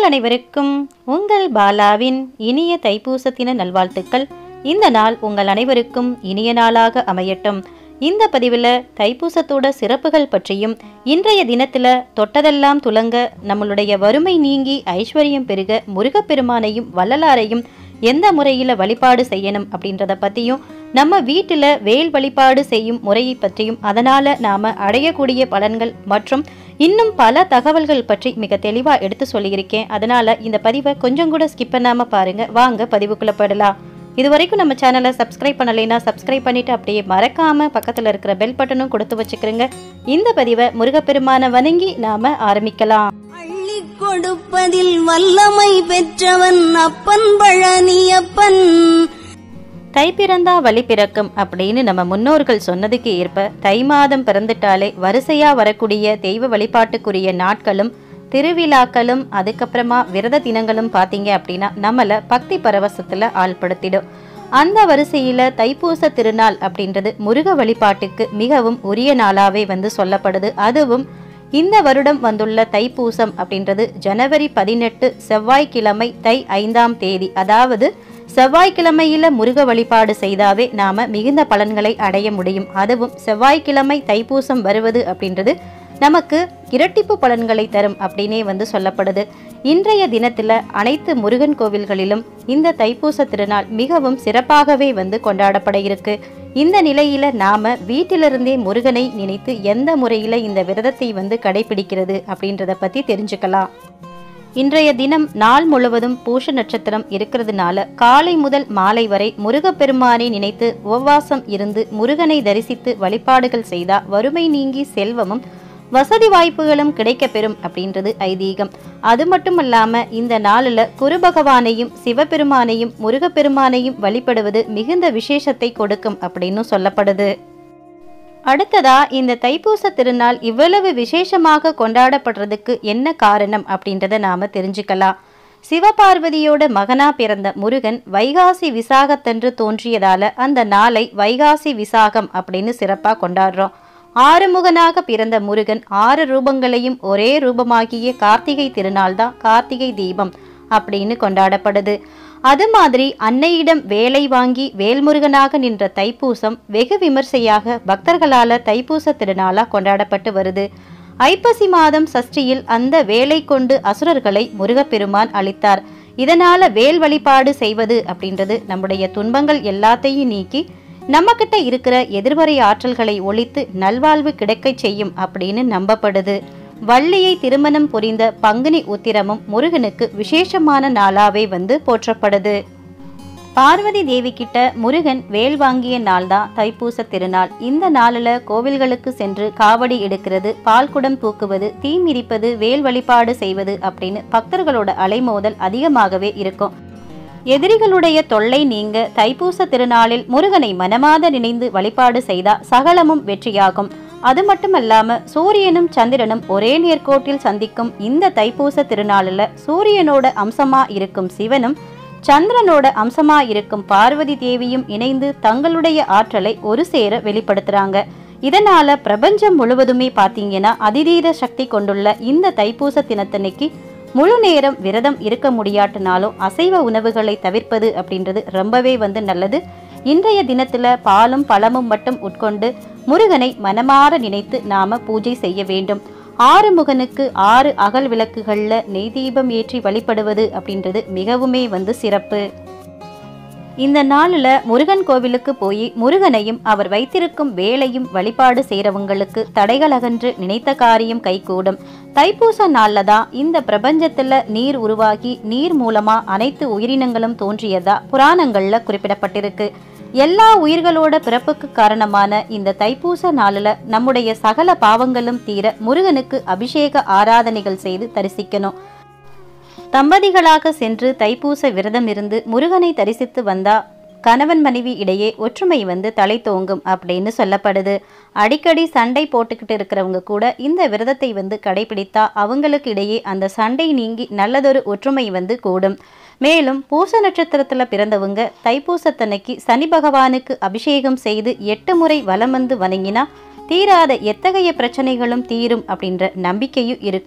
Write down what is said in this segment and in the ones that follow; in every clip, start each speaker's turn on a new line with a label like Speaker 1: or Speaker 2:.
Speaker 1: அனைவருக்கும் உங்கள் பாலாவின் இனிய தைப்பூசத்தின நல்வாழ்த்துக்கள் இந்த நாள் உங்கள் அனைவருக்கும் இனிய நாளாக அமையட்டும் இந்த பதிவில் தைப்பூசத்தோட சிறப்புகள் பற்றியும் இன்றைய தினத்தில் தொட்டதெல்லாம் துலங்க நம்மளுடைய வறுமை நீங்கி ஐஸ்வர்யம் பெருக முருகப்பெருமானையும் வள்ளலாரையும் எந்த முறையில் வழிபாடு செய்யணும் அப்படின்றத பற்றியும் நம்ம வீட்டில் வேல் வழிபாடு செய்யும் முறையை பற்றியும் அதனால் நாம் அடையக்கூடிய பலன்கள் மற்றும் இன்னும் பல தகவல்கள் பற்றி மிக தெளிவாக எடுத்து சொல்லியிருக்கேன் அதனால் இந்த பதிவை கொஞ்சம் கூட ஸ்கிப் பண்ணாமல் பாருங்கள் வாங்க பதிவுக்குள்ளே போயிடலாம் இது வரைக்கும் நம்ம சேனலை சப்ஸ்கிரைப் பண்ணலைன்னா சப்ஸ்கிரைப் பண்ணிட்டு அப்படியே மறக்காம பக்கத்தில் இருக்கிற பெல் பட்டனும் கொடுத்து வச்சுக்கிறேங்க இந்த பதிவை முருகப்பெருமானை வணங்கி நாம ஆரம்பிக்கலாம்
Speaker 2: அள்ளி கொடுப்பதில் வல்லமை பெற்றவன் அப்பன் பழனியப்பன்
Speaker 1: தை பிறந்தா வழி பிறக்கும் அப்படின்னு நம்ம முன்னோர்கள் சொன்னதுக்கு ஏற்ப தை மாதம் பிறந்துட்டாலே வரிசையா வரக்கூடிய தெய்வ வழிபாட்டுக்குரிய நாட்களும் திருவிழாக்களும் அதுக்கப்புறமா விரத தினங்களும் பார்த்தீங்க அப்படின்னா நம்மளை பக்தி பரவசத்துல ஆள்படுத்திடும் அந்த வரிசையில தைப்பூச திருநாள் அப்படின்றது முருக வழிபாட்டுக்கு மிகவும் உரிய நாளாவே வந்து சொல்லப்படுது அதுவும் இந்த வருடம் வந்துள்ள தைப்பூசம் அப்படின்றது ஜனவரி பதினெட்டு செவ்வாய்க்கிழமை தை ஐந்தாம் தேதி அதாவது செவ்வாய்க்கிழமையில முருக வழிபாடு செய்தாவே நாம மிகுந்த பலன்களை அடைய முடியும் அதுவும் செவ்வாய்க்கிழமை தைப்பூசம் வருவது அப்படின்றது நமக்கு இரட்டிப்பு பலன்களை தரும் அப்படின்னே வந்து சொல்லப்படுது இன்றைய தினத்துல அனைத்து முருகன் கோவில்களிலும் இந்த தைப்பூச திருநாள் மிகவும் சிறப்பாகவே வந்து கொண்டாடப்பட இருக்கு இந்த நிலையில நாம வீட்டிலிருந்தே முருகனை நினைத்து எந்த முறையில இந்த விரதத்தை வந்து கடைபிடிக்கிறது அப்படின்றத பத்தி தெரிஞ்சுக்கலாம் இன்றைய தினம் நாள் முழுவதும் பூஷ நட்சத்திரம் இருக்கிறதுனால காலை முதல் மாலை வரை முருகப்பெருமானை நினைத்து உபவாசம் இருந்து முருகனை தரிசித்து வழிபாடுகள் செய்தா வறுமை நீங்கி செல்வமும் வசதி வாய்ப்புகளும் கிடைக்கப்பெறும் அப்படின்றது ஐதீகம் அது மட்டும் இல்லாம இந்த நாளில் குரு பகவானையும் சிவபெருமானையும் முருகப்பெருமானையும் வழிபடுவது மிகுந்த விசேஷத்தை கொடுக்கும் அப்படின்னு சொல்லப்படுது அடுத்ததா இந்த தைப்பூச திருநாள் இவ்வளவு விசேஷமாக கொண்டாடப்படுறதுக்கு என்ன காரணம் அப்படின்றத நாம தெரிஞ்சுக்கலாம் சிவபார்வதியோட மகனா பிறந்த முருகன் வைகாசி விசாகத்தன்று தோன்றியதால அந்த நாளை வைகாசி விசாகம் அப்படின்னு சிறப்பா கொண்டாடுறோம் ஆறுமுகனாக பிறந்த முருகன் ஆறு ரூபங்களையும் ஒரே ரூபமாகிய கார்த்திகை திருநாள் தான் கார்த்திகை தீபம் அப்படின்னு கொண்டாடப்படுது அது மாதிரி அன்னையிடம் வேலை வாங்கி வேல்முருகனாக நின்ற தைப்பூசம் வெகு விமர்சையாக பக்தர்களால தைப்பூச திருநாளா கொண்டாடப்பட்டு வருது ஐப்பசி மாதம் சஷ்டியில் அந்த வேலை கொண்டு அசுரர்களை முருகப்பெருமான் அளித்தார் இதனால வேல் வழிபாடு செய்வது அப்படின்றது நம்முடைய துன்பங்கள் எல்லாத்தையும் நீக்கி நம்ம கிட்ட இருக்கிற எதிர்மறை ஆற்றல்களை ஒழித்து நல்வாழ்வு கிடைக்கச் செய்யும் அப்படின்னு நம்பப்படுது வள்ளியை திருமணம் புரிந்த பங்குனி உத்திரமும் முருகனுக்கு விசேஷமான நாளாவே வந்து போற்றப்படுது பார்வதி தேவி கிட்ட முருகன் வேல் வாங்கிய நாள் தான் தைப்பூச திருநாள் இந்த நாளில் கோவில்களுக்கு சென்று காவடி எடுக்கிறது பால்குடம் தூக்குவது தீ மிதிப்பது வேல் வழிபாடு செய்வது அப்படின்னு பக்தர்களோட அலைமோதல் அதிகமாகவே இருக்கும் எதிரிகளுடைய தொல்லை நீங்க தைப்பூச திருநாளில் முருகனை மனமாத நினைந்து வழிபாடு செய்தா சகலமும் வெற்றியாகும் அது மட்டுமல்லாம சூரியனும் சந்திரனும் ஒரே நேர்கோட்டில் சந்திக்கும் இந்த தைப்பூச திருநாளில் சூரியனோட அம்சமா இருக்கும் சிவனும் சந்திரனோட அம்சமா இருக்கும் பார்வதி தேவியும் இணைந்து தங்களுடைய ஆற்றலை ஒரு சேர வெளிப்படுத்துறாங்க இதனால பிரபஞ்சம் முழுவதுமே பாத்தீங்கன்னா அதிதீத சக்தி கொண்டுள்ள இந்த தைப்பூச தினத்தன்னைக்கு முழு நேரம் விரதம் இருக்க முடியாட்டினாலும் அசைவ உணவுகளை தவிர்ப்பது அப்படின்றது ரொம்பவே வந்து நல்லது இன்றைய தினத்துல பாலும் பழமும் மட்டும் உட்கொண்டு முருகனை மனமாற நினைத்து நாம பூஜை செய்ய வேண்டும் ஆறு முகனுக்கு ஆறு அகல் விளக்குகள்ல நெய் தீபம் ஏற்றி வழிபடுவது அப்படின்றது மிகவுமே வந்து சிறப்பு இந்த நாளில் முருகன் கோவிலுக்கு போய் முருகனையும் அவர் வைத்திருக்கும் வேலையும் வழிபாடு செய்கிறவங்களுக்கு தடைகள் அகன்று நினைத்த காரியம் கைகூடும் தைப்பூச நாளில் தான் இந்த பிரபஞ்சத்தில் நீர் உருவாகி நீர் மூலமாக அனைத்து உயிரினங்களும் தோன்றியதா புராணங்களில் குறிப்பிடப்பட்டிருக்கு எல்லா உயிர்களோட பிறப்புக்கு காரணமான இந்த தைப்பூச நாளில் நம்முடைய சகல பாவங்களும் தீர முருகனுக்கு அபிஷேக ஆராதனைகள் செய்து தரிசிக்கணும் தம்பதிகளாக சென்று தைப்பூச விரதம் இருந்து முருகனை தரிசித்து வந்தா கணவன் மனைவி இடையே ஒற்றுமை வந்து தலை தோங்கும் அப்படின்னு சொல்லப்படுது அடிக்கடி சண்டை போட்டுக்கிட்டு இருக்கிறவங்க கூட இந்த விரதத்தை வந்து கடைபிடித்தா அவங்களுக்கு இடையே அந்த சண்டை நீங்கி நல்லதொரு ஒற்றுமை வந்து கூடும் மேலும் பூச நட்சத்திரத்தில் பிறந்தவங்க தைப்பூசத்தன்னைக்கு சனி பகவானுக்கு அபிஷேகம் செய்து எட்டு முறை வலம் வந்து வணங்கினா தீராத எத்தகைய பிரச்சனைகளும் தீரும் அப்படின்ற நம்பிக்கையும் இருக்கு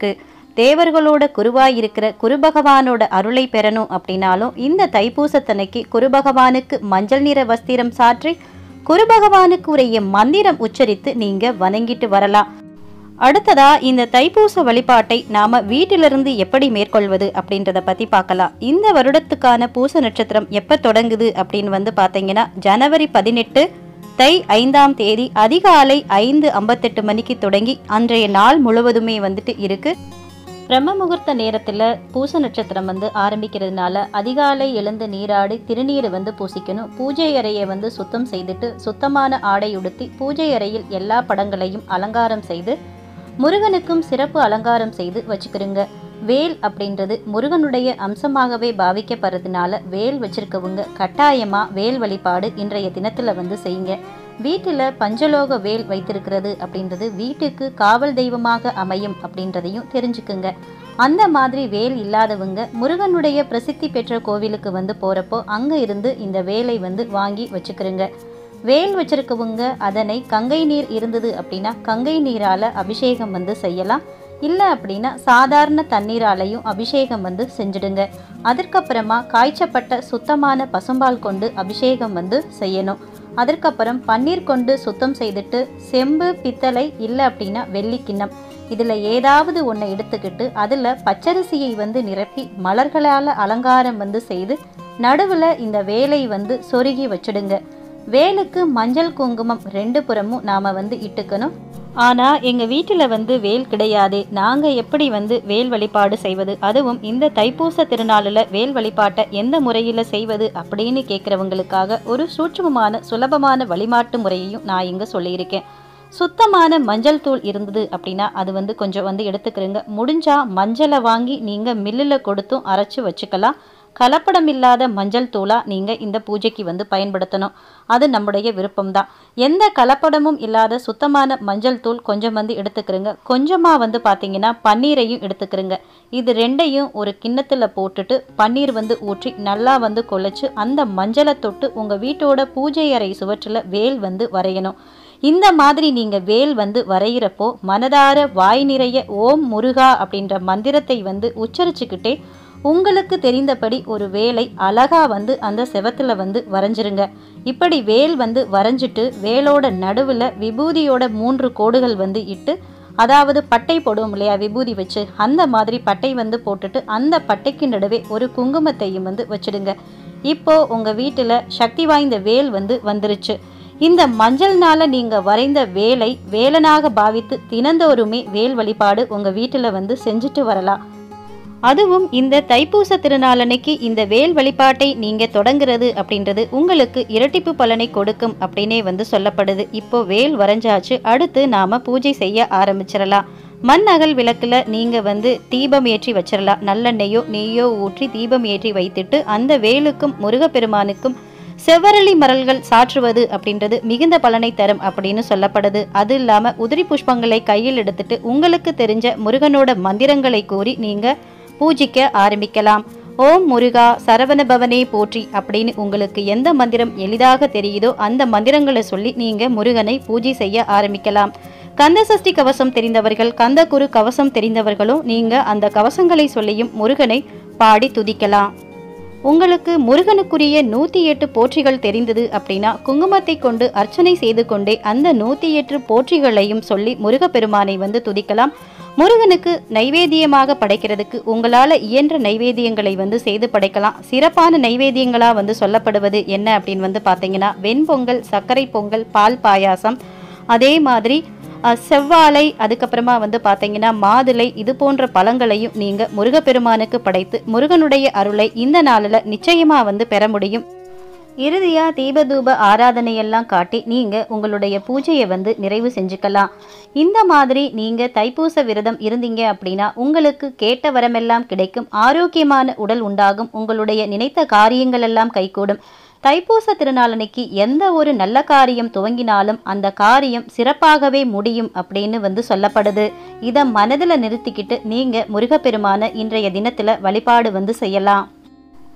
Speaker 1: தேவர்களோட குருவாய் இருக்கிற குரு பகவானோட அருளை பெறணும் அப்படின்னாலும் இந்த தைப்பூசத்தன்னைக்கு குரு பகவானுக்கு மஞ்சள் நிற வஸ்திரம் சாற்றி குரு பகவானுக்கு உரிய மந்திரம் உச்சரித்து நீங்க வணங்கிட்டு வரலாம் அடுத்ததா இந்த தைப்பூச வழிபாட்டை நாம வீட்டிலிருந்து எப்படி மேற்கொள்வது அப்படின்றத பத்தி பார்க்கலாம் இந்த வருடத்துக்கான பூச நட்சத்திரம் எப்ப தொடங்குது அப்படின்னு வந்து பாத்தீங்கன்னா ஜனவரி பதினெட்டு தை ஐந்தாம் தேதி அதிகாலை ஐந்து ஐம்பத்தெட்டு மணிக்கு தொடங்கி அன்றைய நாள் முழுவதுமே வந்துட்டு இருக்கு பிரம்ம முகூர்த்த நேரத்தில் பூச நட்சத்திரம் வந்து ஆரம்பிக்கிறதுனால அதிகாலை எழுந்து நீராடி திருநீர் வந்து பூசிக்கணும் பூஜை அறையை வந்து சுத்தம் செய்துட்டு சுத்தமான ஆடை உடுத்தி பூஜை அறையில் எல்லா படங்களையும் அலங்காரம் செய்து முருகனுக்கும் சிறப்பு அலங்காரம் செய்து வச்சுக்கிறோங்க வேல் அப்படின்றது முருகனுடைய அம்சமாகவே பாவிக்கப்படுறதுனால வேல் வச்சிருக்கவங்க கட்டாயமா வேல் வழிபாடு இன்றைய தினத்துல வந்து செய்யுங்க வீட்டில் பஞ்சலோக வேல் வைத்திருக்கிறது அப்படின்றது வீட்டுக்கு காவல் தெய்வமாக அமையும் அப்படின்றதையும் தெரிஞ்சுக்குங்க அந்த மாதிரி வேல் இல்லாதவங்க முருகனுடைய பிரசித்தி பெற்ற கோவிலுக்கு வந்து போறப்போ அங்க இருந்து இந்த வேலை வந்து வாங்கி வச்சுக்கிறோங்க வேல் வச்சிருக்கவங்க அதனை கங்கை நீர் இருந்தது அப்படின்னா கங்கை நீரால அபிஷேகம் வந்து செய்யலாம் இல்லை அப்படின்னா சாதாரண தண்ணீராலையும் அபிஷேகம் வந்து செஞ்சிடுங்க அதற்கப்புறமா காய்ச்சப்பட்ட சுத்தமான பசும்பால் கொண்டு அபிஷேகம் வந்து செய்யணும் அதற்கப்புறம் பன்னீர் கொண்டு சுத்தம் செய்துட்டு செம்பு பித்தளை இல்லை அப்படின்னா வெள்ளி கிண்ணம் இதில் ஏதாவது ஒன்றை எடுத்துக்கிட்டு அதில் பச்சரிசியை வந்து நிரப்பி மலர்களால் அலங்காரம் வந்து செய்து நடுவில் இந்த வேலை வந்து சொருகி வச்சிடுங்க வேலுக்கு மஞ்சள் குங்குமம் ரெண்டு புறமும் நாம் வந்து இட்டுக்கணும் ஆனால் எங்கள் வீட்டில் வந்து வேல் கிடையாது நாங்கள் எப்படி வந்து வேல் வழிபாடு செய்வது அதுவும் இந்த தைப்பூச திருநாளில் வேல் வழிபாட்டை எந்த முறையில் செய்வது அப்படின்னு கேட்குறவங்களுக்காக ஒரு சூட்சமமான சுலபமான வழிபாட்டு முறையையும் நான் இங்கே சொல்லியிருக்கேன் சுத்தமான மஞ்சள் தூள் இருந்தது அப்படின்னா அது வந்து கொஞ்சம் வந்து எடுத்துக்கிறங்க முடிஞ்சா மஞ்சளை வாங்கி நீங்கள் மில்லில் கொடுத்தும் அரைச்சி வச்சுக்கலாம் கலப்படம் இல்லாத மஞ்சள் தூளா நீங்க இந்த பூஜைக்கு வந்து பயன்படுத்தணும் அது நம்முடைய விருப்பம்தான் எந்த கலப்படமும் இல்லாத சுத்தமான மஞ்சள் தூள் கொஞ்சம் வந்து எடுத்துக்கிறங்க கொஞ்சமா வந்து பாத்தீங்கன்னா பன்னீரையும் எடுத்துக்கிறங்க இது ரெண்டையும் ஒரு கிண்ணத்துல போட்டுட்டு பன்னீர் வந்து ஊற்றி நல்லா வந்து கொலைச்சு அந்த மஞ்சளை தொட்டு உங்க வீட்டோட பூஜை அறை சுவற்றில் வேல் வந்து வரையணும் இந்த மாதிரி நீங்க வேல் வந்து வரைகிறப்போ மனதார வாய் நிறைய ஓம் முருகா அப்படின்ற மந்திரத்தை வந்து உச்சரிச்சுக்கிட்டே உங்களுக்கு தெரிந்தபடி ஒரு வேலை அழகா வந்து அந்த செவத்துல வந்து வரைஞ்சிருங்க இப்படி வேல் வந்து வரைஞ்சிட்டு வேலோட நடுவில் விபூதியோட மூன்று கோடுகள் வந்து இட்டு அதாவது பட்டை போடுவோம் இல்லையா விபூதி வச்சு அந்த மாதிரி பட்டை வந்து போட்டுட்டு அந்த பட்டைக்கு நடுவே ஒரு குங்குமத்தையும் வந்து வச்சிடுங்க இப்போ உங்க வீட்டில் சக்தி வாய்ந்த வேல் வந்து வந்துருச்சு இந்த மஞ்சள்னால நீங்க வரைந்த வேலை வேலனாக பாவித்து தினந்தோறுமே வேல் வழிபாடு உங்க வீட்டில் வந்து செஞ்சுட்டு வரலாம் அதுவும் இந்த தைப்பூச திருநாளன்னைக்கு இந்த வேல் வழிபாட்டை நீங்க தொடங்குறது அப்படின்றது உங்களுக்கு இரட்டிப்பு பலனை கொடுக்கும் அப்படின்னே வந்து சொல்லப்படுது இப்போ வேல் வரைஞ்சாச்சு அடுத்து நாம பூஜை செய்ய ஆரம்பிச்சிடலாம் மண் அகல் விளக்குல நீங்க வந்து தீபம் ஏற்றி வச்சிடலாம் நல்லெண்ணெயோ நெய்யோ ஊற்றி தீபம் ஏற்றி வைத்துட்டு அந்த வேலுக்கும் முருகப்பெருமானுக்கும் செவ்வரளி மரல்கள் சாற்றுவது அப்படின்றது மிகுந்த பலனை தரும் அப்படின்னு சொல்லப்படுது அது இல்லாம உதிரி புஷ்பங்களை கையில் எடுத்துட்டு உங்களுக்கு தெரிஞ்ச முருகனோட மந்திரங்களை கூறி நீங்க பூஜிக்க ஆரம்பிக்கலாம் ஓம் முருகா சரவண பவனே போற்றி அப்படின்னு உங்களுக்கு எந்த மந்திரம் எளிதாக தெரியுதோ அந்த மந்திரங்களை சொல்லி நீங்க முருகனை பூஜை செய்ய ஆரம்பிக்கலாம் கந்த சஷ்டி கவசம் தெரிந்தவர்கள் கந்த குரு கவசம் தெரிந்தவர்களும் நீங்க அந்த கவசங்களை சொல்லியும் முருகனை பாடி துதிக்கலாம் உங்களுக்கு முருகனுக்குரிய நூத்தி எட்டு போற்றிகள் தெரிந்தது அப்படின்னா குங்குமத்தை கொண்டு அர்ச்சனை செய்து கொண்டே அந்த நூத்தி எட்டு போற்றிகளையும் சொல்லி முருகப்பெருமானை வந்து துதிக்கலாம் முருகனுக்கு நைவேத்தியமாக படைக்கிறதுக்கு உங்களால இயன்ற நைவேத்தியங்களை வந்து செய்து படைக்கலாம் சிறப்பான நைவேத்தியங்களா வந்து சொல்லப்படுவது என்ன அப்படின்னு வந்து பாத்தீங்கன்னா வெண்பொங்கல் சர்க்கரை பொங்கல் பால் பாயாசம் அதே மாதிரி அஹ், செவ்வாழை அதுக்கப்புறமா வந்து பார்த்தீங்கன்னா மாதுளை இது போன்ற பழங்களையும் நீங்க முருகப்பெருமானுக்கு படைத்து முருகனுடைய அருளை இந்த நாளில் நிச்சயமா வந்து பெற முடியும் இறுதியா தீபதூப ஆராதனையெல்லாம் காட்டி நீங்க உங்களுடைய பூஜையை வந்து நிறைவு செஞ்சுக்கலாம் இந்த மாதிரி நீங்க தைப்பூச விரதம் இருந்தீங்க அப்படின்னா உங்களுக்கு கேட்ட வரமெல்லாம் கிடைக்கும் ஆரோக்கியமான உடல் உண்டாகும் உங்களுடைய நினைத்த காரியங்கள் எல்லாம் கைகூடும் தைப்பூச திருநாளன்னைக்கு எந்த ஒரு நல்ல காரியம் துவங்கினாலும் அந்த காரியம் சிறப்பாகவே முடியும் அப்படின்னு வந்து சொல்லப்படுது இதை மனதில் நிறுத்திக்கிட்டு நீங்க முருகப்பெருமான இன்றைய தினத்துல வழிபாடு வந்து செய்யலாம்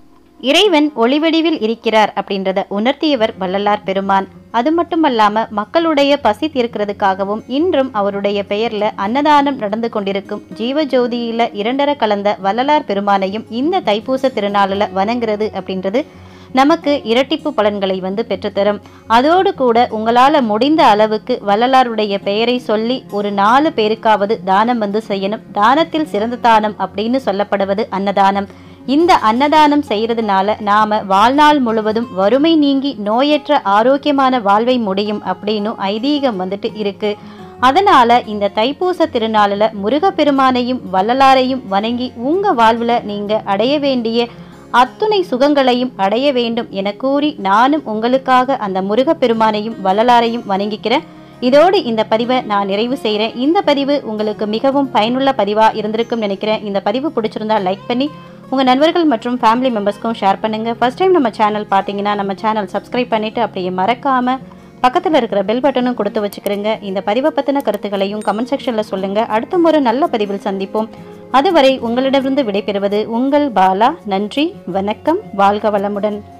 Speaker 1: இறைவன் ஒளிவடிவில் இருக்கிறார் அப்படின்றத உணர்த்தியவர் வள்ளலார் பெருமான் அது மட்டுமல்லாம மக்களுடைய பசி தீர்க்கிறதுக்காகவும் இன்றும் அவருடைய பெயர்ல அன்னதானம் நடந்து கொண்டிருக்கும் ஜீவஜோதியில இரண்டர கலந்த வள்ளலார் பெருமானையும் இந்த தைப்பூச திருநாளில் வணங்குறது அப்படின்றது நமக்கு இரட்டிப்பு பலன்களை வந்து பெற்றுத்தரும் அதோடு கூட உங்களால் முடிந்த அளவுக்கு வள்ளலாருடைய பெயரை சொல்லி ஒரு நாலு பேருக்காவது தானம் வந்து செய்யணும் தானத்தில் சிறந்த தானம் அப்படின்னு சொல்லப்படுவது அன்னதானம் இந்த அன்னதானம் செய்யறதுனால நாம வாழ்நாள் முழுவதும் வறுமை நீங்கி நோயற்ற ஆரோக்கியமான வாழ்வை முடியும் அப்படின்னு ஐதீகம் வந்துட்டு இருக்கு அதனால இந்த தைப்பூச திருநாளில் முருகப்பெருமானையும் வள்ளலாரையும் வணங்கி உங்க வாழ்வுல நீங்க அடைய வேண்டிய அத்துணை சுகங்களையும் அடைய வேண்டும் என கூறி நானும் உங்களுக்காக அந்த முருகப்பெருமானையும் வள்ளலாரையும் வணங்கிக்கிறேன் இதோடு இந்த பதிவை நான் நிறைவு செய்கிறேன் இந்த பதிவு உங்களுக்கு மிகவும் பயனுள்ள பதிவாக இருந்திருக்கும் நினைக்கிறேன் இந்த பதிவு பிடிச்சிருந்தா லைக் பண்ணி உங்கள் நண்பர்கள் மற்றும் ஃபேமிலி மெம்பர்ஸ்க்கும் ஷேர் பண்ணுங்கள் ஃபர்ஸ்ட் டைம் நம்ம சேனல் பார்த்தீங்கன்னா நம்ம சேனல் சப்ஸ்கிரைப் பண்ணிவிட்டு அப்படியே மறக்காமல் பக்கத்தில் இருக்கிற பெல் பட்டனும் கொடுத்து வச்சுக்கிறேங்க இந்த பதிவை பற்றின கருத்துக்களையும் கமெண்ட் செக்ஷனில் சொல்லுங்கள் அடுத்த முறை நல்ல பதிவில் சந்திப்போம் அதுவரை உங்களிடமிருந்து விடைபெறுவது உங்கள் பாலா நன்றி வணக்கம் வாழ்க வளமுடன்